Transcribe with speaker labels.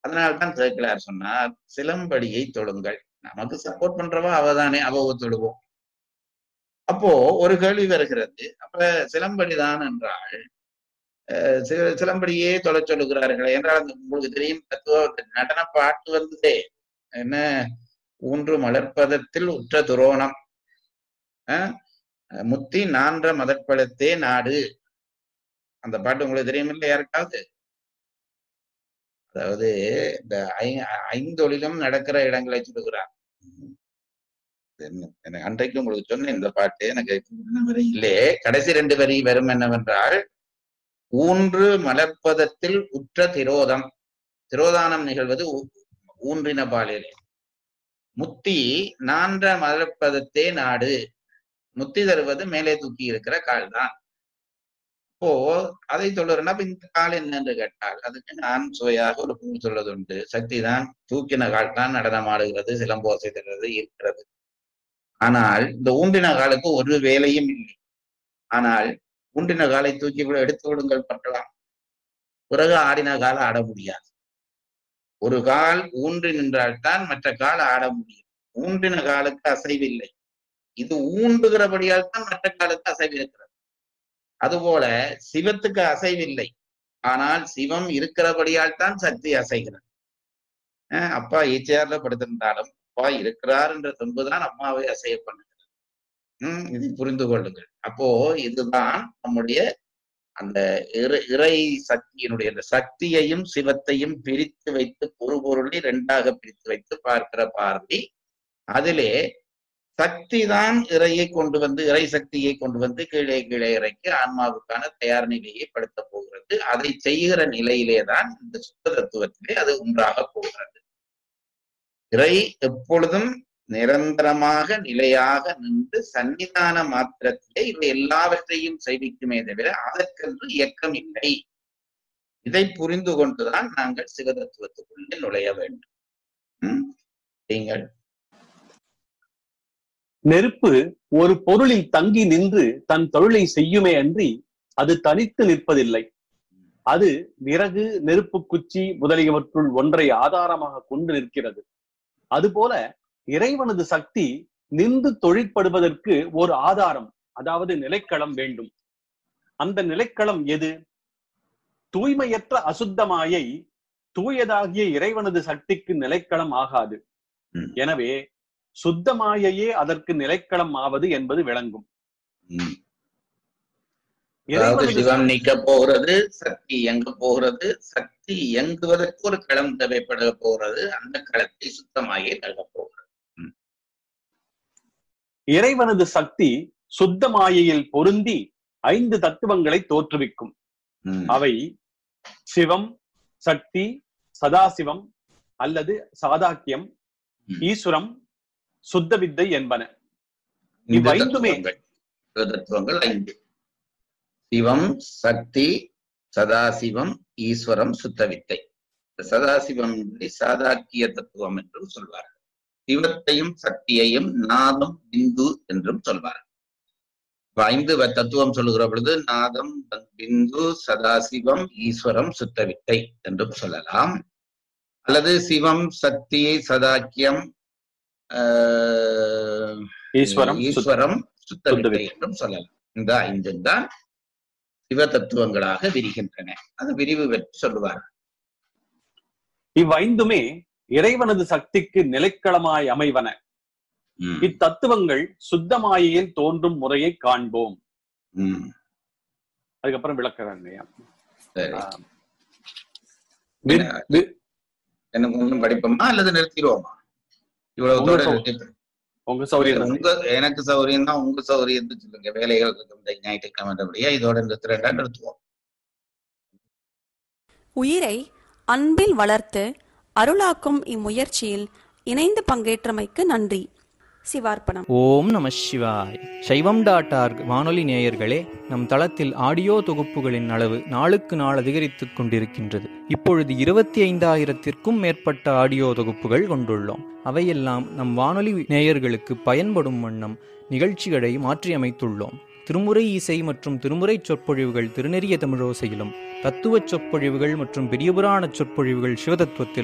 Speaker 1: அதனால்தான் சேர்க்கலார் சொன்னார் சிலம்படியை தொழுங்கள் நமக்கு சப்போர்ட் பண்றவா அவதானே அவ தொழுவோம் அப்போ ஒரு கேள்வி வருகிறது அப்ப சிலம்படிதான் என்றால் அஹ் சி- சிலம்படியே தொலை சொல்லுகிறார்கள் என்றால் அந்த உங்களுக்கு தெரியும் தத்துவ நடன பாட்டு வந்ததே என்ன ஊன்று மலர்ப்பதத்தில் உற்ற துரோணம் அஹ் முத்தி நான்ற மதற்பழத்தே நாடு அந்த பாட்டு உங்களுக்கு தெரியும் இல்லை யாருக்காவது அதாவது இந்த ஐ- ஐந்தொழிலும் நடக்கிற இடங்களை சொல்லுகிறார் என்ன- எனக்கு அன்றைக்கு உங்களுக்கு சொன்னேன் இந்த பாட்டு எனக்கு வரையிலே கடைசி ரெண்டு வரி வரும் என்னவென்றால் ஊன்று மலர்ப்பதத்தில் உற்ற திரோதம் திரோதானம் நிகழ்வது ஊ- ஊன்றின பாலிலே முத்தி நான்ற மலர்ப்பதத்தே நாடு முத்தி தருவது மேலே தூக்கி இருக்கிற கால் தான் அப்போ அதை சொல்லுறேன்னா அப்ப இந்த கால் என்ன என்று கேட்டால் அதுக்கு நான் சுவையாக ஒரு பொருள் சொல்வதுண்டு சக்தி தான் தூக்கின கால் தான் நடனமாடுகிறது சிலம்போசை தருகிறது இருக்கிறது ஆனால் இந்த ஊன்றின காலுக்கு ஒரு வேலையும் இல்லை ஆனால் ஊன்றின காலை தூக்கி விட எடுத்து விடுங்கள் பார்க்கலாம் பிறகு ஆடின கால ஆட முடியாது ஒரு கால் ஊன்றி நின்றால்தான் மற்ற கால் ஆட முடியும் ஊன்றின காலுக்கு அசைவில்லை இது ஊன்றுகிறபடியால் தான் மற்ற காலுக்கு அசைவு இருக்கிறது அதுபோல சிவத்துக்கு அசைவில்லை ஆனால் சிவம் இருக்கிறபடியால் தான் சக்தி அசைகிறது அஹ் அப்பா ஈச்சையார்ல படுத்திருந்தாலும் அப்பா இருக்கிறார் என்ற தெம்புதான் அம்மாவை அசைய பண்ணுகிறது உம் இதை புரிந்து கொள்ளுங்கள் அப்போ இதுதான் நம்முடைய அந்த இறை இறை சக்தியினுடைய அந்த சக்தியையும் சிவத்தையும் பிரித்து வைத்து ஒரு பொருளை இரண்டாக பிரித்து வைத்து பார்க்கிற பார்வை அதிலே சக்தி தான் இறையை கொண்டு வந்து இறை சக்தியை கொண்டு வந்து கீழே கீழே இறக்கி ஆன்மாவுக்கான தயார் நிலையை படுத்த போகிறது அதை செய்கிற நிலையிலே தான் இந்த சுத்த தத்துவத்திலே அது ஒன்றாக போகிறது இறை எப்பொழுதும் நிரந்தரமாக நிலையாக நின்று சன்னிதான மாத்திரத்திலே இவை எல்லாவற்றையும் செய்விக்குமே தவிர அதற்கென்று இயக்கம் இல்லை இதை புரிந்து கொண்டுதான் நாங்கள் சிவதத்துவத்துக்குள்ளே நுழைய வேண்டும் ம்? நீங்கள்
Speaker 2: நெருப்பு ஒரு பொருளில் தங்கி நின்று தன் தொழிலை செய்யுமே அன்றி அது தனித்து நிற்பதில்லை அது விறகு நெருப்பு குச்சி முதலியவற்றுள் ஒன்றை ஆதாரமாக கொண்டு நிற்கிறது அதுபோல இறைவனது சக்தி நின்று தொழிற்படுவதற்கு ஒரு ஆதாரம் அதாவது நிலைக்களம் வேண்டும் அந்த நிலைக்களம் எது தூய்மையற்ற அசுத்த மாயை தூயதாகிய இறைவனது சக்திக்கு நிலைக்களம் ஆகாது
Speaker 1: ம்.
Speaker 2: எனவே சுத்த மாயையே அதற்கு நிலைக்களம் ஆவது என்பது விளங்கும்
Speaker 1: ம். அதாவது
Speaker 2: இறைவனது
Speaker 1: சிவம் நீக்க போகிறது சக்தி இயங்க போகிறது சக்தி இயங்குவதற்கு ஒரு களம் தேவைப்பட போகிறது அந்த களத்தை சுத்தமாகி தள்ள போகிறது
Speaker 2: இறைவனது சக்தி சுத்த மாயையில் பொருந்தி ஐந்து தத்துவங்களை தோற்றுவிக்கும்
Speaker 1: ம்.
Speaker 2: அவை சிவம் சக்தி சதாசிவம் அல்லது சாதாக்கியம்
Speaker 1: ம்.
Speaker 2: ஈஸ்வரம் சுத்த வித்தை என்பன
Speaker 1: இந்த
Speaker 2: இவ்வைந்துமே
Speaker 1: தத்துவங்கள் இந்த தத்துவங்கள் ஐந்து சிவம் சக்தி சதாசிவம் ஈஸ்வரம் சுத்தவித்தை இந்த சதாசிவம் என்பதை சாதாக்கிய தத்துவம் என்றும் சொல்வார்கள் சிவத்தையும் சக்தியையும் நாதம் பிந்து என்றும் சொல்வார்கள் இப்ப ஐந்து வ- தத்துவம் சொல்லுகிற பொழுது நாதம் பிந்து சதாசிவம் ஈஸ்வரம் சுத்தவித்தை என்றும் சொல்லலாம் அல்லது சிவம் சக்தி சதாக்கியம் ஆஹ்,
Speaker 2: ஈஸ்வரம் சுத்த-
Speaker 1: ஈஸ்வரம் சுத்தவித்தை
Speaker 2: சுத்தவித்தை.
Speaker 1: என்றும் சொல்லலாம் இந்த ஐந்து தான் சிவ தத்துவங்களாக விரிகின்றன அது விரிவு பெற்று சொல்லுவார்
Speaker 2: இவ்வைந்துமே இறைவனது சக்திக்கு நிலைக்களமாய் அமைவன
Speaker 1: ம்,
Speaker 2: இத்தத்துவங்கள் சுத்த மாயையில் தோன்றும் முறையை காண்போம்
Speaker 1: ம்,
Speaker 2: அதுக்கப்புறம் விளக்குறாங்க ஐயா.
Speaker 1: சரி
Speaker 2: ஆ. வி- வி-
Speaker 1: எனக்கு ஒன்றும் படிப்போமா அல்லது நிறுத்திடுவோமா இவ்வளவு
Speaker 2: உங்க
Speaker 1: தூரம்
Speaker 2: சௌ-
Speaker 1: நிறுத்திட்டு
Speaker 2: உங்க சௌரியம் தான்.
Speaker 1: உங்க எனக்கு சௌரியம் தான் உங்க சௌரியத்தை சொல்லுங்க வேலைகள் இருக்கும் இந்த ஞாயிற்றுக்கிழமைன்றபடியா இதோட நிறுத்துறேன்டா நிறுத்துவோம்
Speaker 3: உயிரை அன்பில் வளர்த்து அருளாக்கும் இம்முயற்சியில் இணைந்து பங்கேற்றமைக்கு நன்றி சிவார்ப்பணம்
Speaker 4: ஓம் நம சிவாய் சைவம் டாட் ஆர்க் வானொலி நேயர்களே நம் தளத்தில் ஆடியோ தொகுப்புகளின் அளவு நாளுக்கு நாள் அதிகரித்துக் கொண்டிருக்கின்றது இப்பொழுது இருபத்தி ஐந்தாயிரத்திற்கும் மேற்பட்ட ஆடியோ தொகுப்புகள் கொண்டுள்ளோம் அவையெல்லாம் நம் வானொலி நேயர்களுக்கு பயன்படும் வண்ணம் நிகழ்ச்சிகளை மாற்றியமைத்துள்ளோம் திருமுறை இசை மற்றும் திருமுறை சொற்பொழிவுகள் திருநெறிய தமிழோசையிலும் தத்துவச் சொற்பொழிவுகள் மற்றும் பெரியபுராண சொற்பொழிவுகள் சிவதத்துவத்தில்